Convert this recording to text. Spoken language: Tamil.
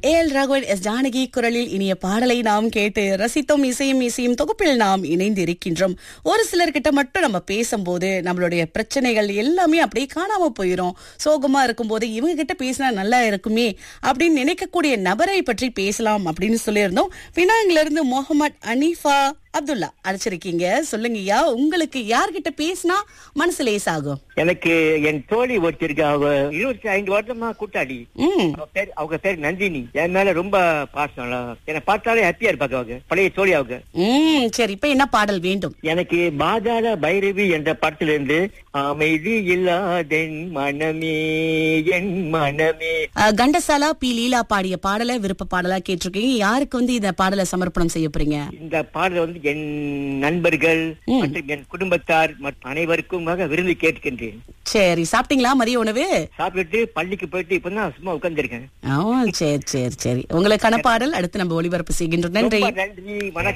ஏ எல் ராகவன் எஸ் ஜானகி குரலில் இனிய பாடலை நாம் கேட்டு ரசித்தோம் இசையும் இசையும் தொகுப்பில் நாம் இணைந்து இருக்கின்றோம் ஒரு சிலர்கிட்ட மட்டும் நம்ம பேசும்போது நம்மளுடைய பிரச்சனைகள் எல்லாமே அப்படியே காணாம போயிடும் சோகமா இருக்கும்போது இவங்க கிட்ட பேசினா நல்லா இருக்குமே அப்படின்னு நினைக்கக்கூடிய நபரை பற்றி பேசலாம் அப்படின்னு சொல்லியிருந்தோம் பினாங்கில இருந்து முகமது அனீஃபா அப்துல்லா அழைச்சிருக்கீங்க சொல்லுங்கய்யா உங்களுக்கு யார்கிட்ட பேசினா மனசு லேசாகும் எனக்கு என் தோழி ஒருத்தருக்கு அவங்க இருபத்தி ஐந்து வருஷமா கூட்டாளி ம் அவ பேர் அவங்க பேர் நந்தினி என் மேல ரொம்ப பாசம் என்னை பார்த்தாலே ஹாப்பியா இருப்பாங்க அவங்க பழைய தோழி அவங்க ம் சரி இப்ப என்ன பாடல் வேண்டும் எனக்கு பாதாள பைரவி என்ற படத்திலிருந்து அமைதி இல்லாதென் மனமே என் மனமே அஹ், கண்டசாலா பி லீலா பாடிய பாடலை விருப்ப பாடலா கேட்டிருக்கீங்க யாருக்கு வந்து இந்த பாடலை சமர்ப்பணம் செய்ய போறீங்க இந்த பாடல் வந்து என் நண்பர்கள் மற்றும் என் குடும்பத்தார் மற்றும் அனைவருக்குமாக விருந்து கேட்கின்றேன் சரி சாப்பிட்டீங்களா மதிய உணவு சாப்பிட்டுட்டு பள்ளிக்கு போயிட்டு இப்பதான் சும்மா உட்கார்ந்திருக்கேன் ஆ சரி சரி சரி உங்களுக்கான பாடல் அடுத்து நம்ம ஒளிபரப்பு செய்கின்றோம் நன்றி ரொம்ப நன்றி வணக்கம்